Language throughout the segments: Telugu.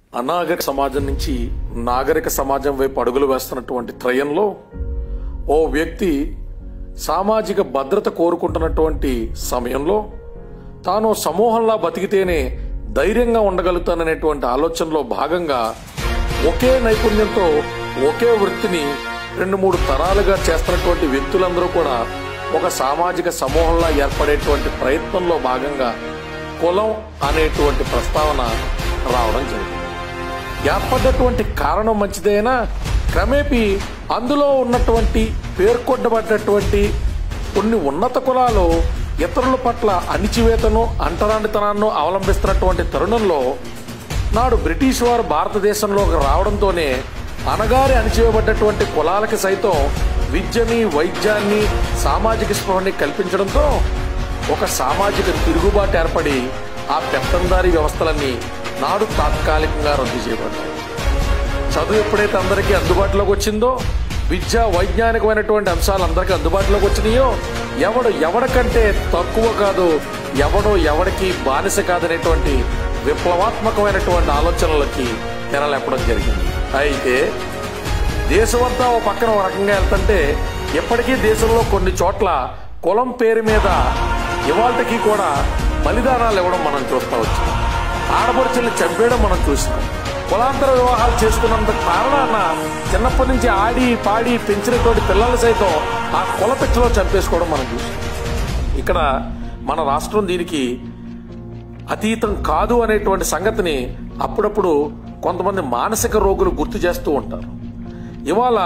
అనాగరిక సమాజం నుంచి నాగరిక సమాజం వైపు అడుగులు వేస్తున్నటువంటి త్రయంలో ఓ వ్యక్తి సామాజిక భద్రత కోరుకుంటున్నటువంటి సమయంలో తాను సమూహంలా బతికితేనే ధైర్యంగా ఉండగలుగుతాననేటువంటి ఆలోచనలో భాగంగా ఒకే నైపుణ్యంతో ఒకే వృత్తిని రెండు మూడు తరాలుగా చేస్తున్నటువంటి వ్యక్తులందరూ కూడా ఒక సామాజిక సమూహంలా ఏర్పడేటువంటి ప్రయత్నంలో భాగంగా కులం అనేటువంటి ప్రస్తావన రావడం జరిగింది ఏర్పడ్డటువంటి కారణం మంచిదైనా క్రమేపీ అందులో ఉన్నటువంటి పేర్కొట్టబడ్డటువంటి కొన్ని ఉన్నత కులాలు ఇతరుల పట్ల అణిచివేతను అంటరానితనాన్ని అవలంబిస్తున్నటువంటి తరుణంలో నాడు బ్రిటిష్ వారు భారతదేశంలోకి రావడంతోనే అనగారి అణిచివేయబడ్డటువంటి కులాలకి సైతం విద్యని వైద్యాన్ని సామాజిక స్పృహని కల్పించడంతో ఒక సామాజిక తిరుగుబాటు ఏర్పడి ఆ పెత్తందారీ వ్యవస్థలన్నీ నాడు తాత్కాలికంగా రద్దు చేయబడ్డాయి చదువు ఎప్పుడైతే అందరికీ అందుబాటులోకి వచ్చిందో విద్య వైజ్ఞానికమైనటువంటి అంశాలు అందరికీ అందుబాటులోకి వచ్చినాయో ఎవడు ఎవడికంటే తక్కువ కాదు ఎవడో ఎవడికి బానిస కాదనేటువంటి విప్లవాత్మకమైనటువంటి ఆలోచనలకి తెరలేపడం జరిగింది అయితే దేశమంతా ఓ పక్కన ఒక రకంగా వెళ్తుంటే ఎప్పటికీ దేశంలో కొన్ని చోట్ల కులం పేరు మీద ఇవాళకి కూడా బలిదానాలు ఇవ్వడం మనం చూస్తా వచ్చాం ఆడపడుచుల్ని చంపేయడం మనం చూసినాం కులాంతర వివాహాలు చేసుకున్నంత కారణాన చిన్నప్పటి నుంచి ఆడి పాడి పెంచినటువంటి పిల్లలు సైతం ఆ కుల పిచ్చలో చంపేసుకోవడం మనం చూసాం ఇక్కడ మన రాష్ట్రం దీనికి అతీతం కాదు అనేటువంటి సంగతిని అప్పుడప్పుడు కొంతమంది మానసిక రోగులు గుర్తు చేస్తూ ఉంటారు ఇవాళ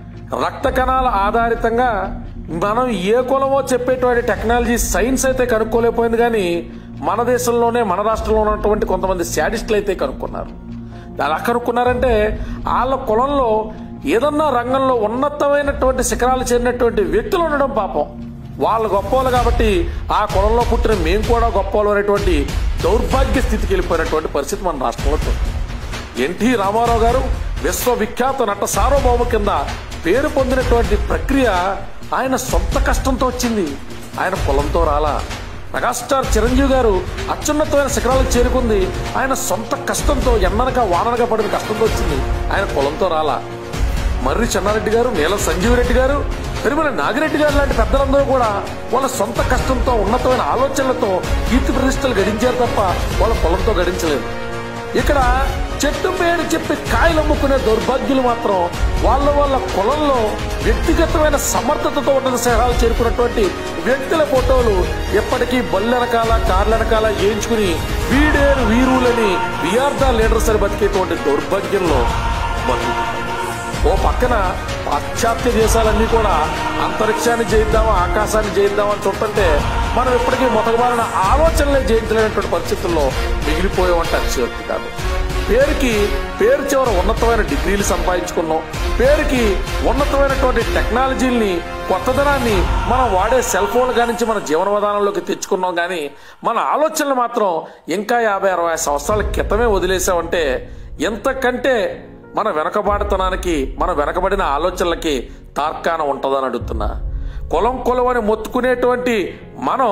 రక్త కణాల ఆధారితంగా మనం ఏ కులమో చెప్పేటువంటి టెక్నాలజీ సైన్స్ అయితే కనుక్కోలేకపోయింది కానీ మన దేశంలోనే మన రాష్ట్రంలో ఉన్నటువంటి కొంతమంది శాడిస్టులు అయితే కనుక్కున్నారు ఎలా కనుక్కున్నారంటే వాళ్ళ కులంలో ఏదన్నా రంగంలో ఉన్నతమైనటువంటి శిఖరాలు చేరినటువంటి వ్యక్తులు ఉండడం పాపం వాళ్ళు గొప్పవాళ్ళు కాబట్టి ఆ కులంలో పుట్టిన మేము కూడా గొప్పవాళ్ళు అనేటువంటి దౌర్భాగ్య స్థితికి వెళ్ళిపోయినటువంటి పరిస్థితి మన రాష్ట్రంలో చూస్తాం ఎన్టీ రామారావు గారు విశ్వవిఖ్యాత నట సార్వభౌమ కింద పేరు పొందినటువంటి ప్రక్రియ ఆయన సొంత కష్టంతో వచ్చింది ఆయన పొలంతో రాలా మెగాస్టార్ చిరంజీవి గారు అత్యున్నతమైన శిఖరాలకు చేరుకుంది ఆయన సొంత కష్టంతో ఎన్ననగా వాననగా పడిన కష్టంతో వచ్చింది ఆయన పొలంతో రాలా మర్రి చెన్నారెడ్డి గారు నీలం సంజీవరెడ్డి గారు తిరుమల నాగిరెడ్డి గారు లాంటి పెద్దలందరూ కూడా వాళ్ళ సొంత కష్టంతో ఉన్నతమైన ఆలోచనలతో కీర్తి ప్రతిష్టలు గడించారు తప్ప వాళ్ళ పొలంతో గడించలేదు ఇక్కడ చెట్టు పేరు చెప్పి కాయలు అమ్ముకునే దౌర్భాగ్యులు మాత్రం వాళ్ళ వాళ్ళ కులంలో వ్యక్తిగతమైన సమర్థతతో ఉన్న శహరాలు చేరుకున్నటువంటి వ్యక్తుల ఫోటోలు ఎప్పటికీ బల్లెనకాల కార్లెనకాల వేయించుకుని వీడేరు వీరులని విఆర్ ద లీడర్స్ అని బతికేటువంటి దౌర్భాగ్యంలో బతుకుతున్నారు ఓ పక్కన పాశ్చాత్య దేశాలన్నీ కూడా అంతరిక్షాన్ని జయిద్దామా ఆకాశాన్ని జయిద్దామా అని చూస్తుంటే మనం ఇప్పటికీ మొదలుబారిన ఆలోచనలే జయించలేనటువంటి పరిస్థితుల్లో మిగిలిపోయామంటే అతిశయోక్తి కాదు పేరుకి పేరు చివర ఉన్నతమైన డిగ్రీలు సంపాదించుకున్నాం పేరుకి ఉన్నతమైనటువంటి టెక్నాలజీల్ని కొత్తదనాన్ని మనం వాడే సెల్ ఫోన్ నుంచి మన జీవన విధానంలోకి తెచ్చుకున్నాం కానీ మన ఆలోచనలు మాత్రం ఇంకా యాభై అరవై సంవత్సరాల క్రితమే వదిలేసామంటే ఎంతకంటే మన వెనకబాటుతనానికి మన వెనకబడిన ఆలోచనలకి తార్కాన ఉంటుందని అడుగుతున్నా కులం కులం అని మొత్తుకునేటువంటి మనం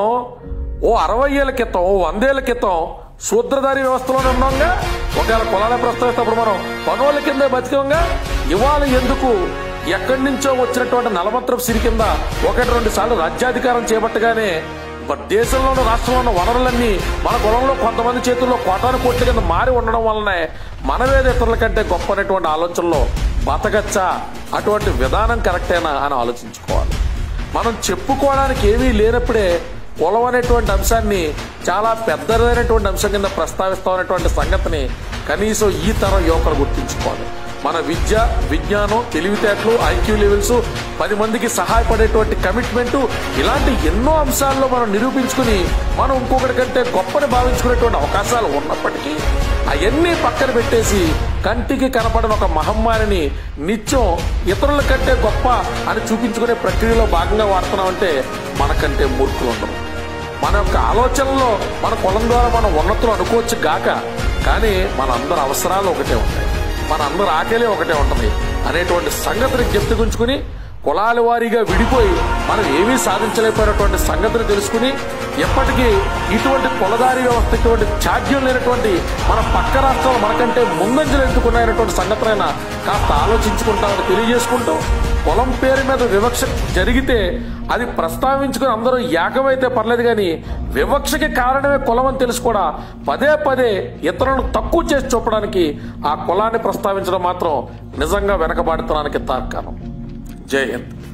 ఓ అరవై ఏళ్ళ క్రితం ఓ వందేళ్ల క్రితం శూద్రధారి వ్యవస్థలోనే ఉన్నాంగా ఒకవేళ కులాల ప్రస్తావిస్తప్పుడు మనం పనుల కింద బతికంగా ఇవాళ ఎందుకు ఎక్కడి నుంచో వచ్చినటువంటి నలమత్రపు సిరి కింద ఒకటి రెండు సార్లు రాజ్యాధికారం చేపట్టగానే బట్ దేశంలోని రాష్ట్రంలో ఉన్న వనరులన్నీ మన కులంలో కొంతమంది చేతుల్లో కోటాను కోట్ల కింద మారి ఉండడం వల్లనే మనవేద ఇతరుల కంటే గొప్ప అనేటువంటి ఆలోచనలో బతకచ్చా అటువంటి విధానం కరెక్టేనా అని ఆలోచించుకోవాలి మనం చెప్పుకోవడానికి ఏమీ లేనప్పుడే కులం అనేటువంటి అంశాన్ని చాలా పెద్దదైనటువంటి అంశం కింద ప్రస్తావిస్తామనేటువంటి సంగతిని కనీసం ఈ తరం యువకులు గుర్తుంచుకోవాలి మన విద్య విజ్ఞానం తెలివితేటలు ఐక్యూ లెవెల్స్ పది మందికి సహాయపడేటువంటి కమిట్మెంట్ ఇలాంటి ఎన్నో అంశాల్లో మనం నిరూపించుకుని మనం ఇంకొకటి కంటే గొప్పని భావించుకునేటువంటి అవకాశాలు ఉన్నప్పటికీ అవన్నీ పక్కన పెట్టేసి కంటికి కనపడిన ఒక మహమ్మారిని నిత్యం ఇతరుల కంటే గొప్ప అని చూపించుకునే ప్రక్రియలో భాగంగా వాడుతున్నామంటే మనకంటే మూర్ఖులు ఉండరు మన యొక్క ఆలోచనలో మన కులం ద్వారా మనం ఉన్నతులు అనుకోవచ్చు గాక కానీ మన అందరి అవసరాలు ఒకటే ఉంటాయి మన అందరి ఆకలి ఒకటే ఉంటుంది అనేటువంటి సంగతిని గుంచుకుని కులాల వారీగా విడిపోయి మనం ఏమీ సాధించలేకపోయినటువంటి సంగతిని తెలుసుకుని ఎప్పటికీ ఇటువంటి కులదారి వ్యవస్థ ఇటువంటి ఛాద్యం లేనటువంటి మన పక్క రాష్ట్రాలు మనకంటే ముందంజలు ఎందుకున్నాయనేటువంటి సంగతులైనా కాస్త ఆలోచించుకుంటామని తెలియజేసుకుంటూ కులం పేరు మీద వివక్ష జరిగితే అది ప్రస్తావించుకుని అందరూ ఏకమైతే పర్లేదు కానీ వివక్షకి కారణమే కులం అని తెలిసి కూడా పదే పదే ఇతరులను తక్కువ చేసి చూపడానికి ఆ కులాన్ని ప్రస్తావించడం మాత్రం నిజంగా వెనకబాడుతనానికి తార్కాణం జై హింద్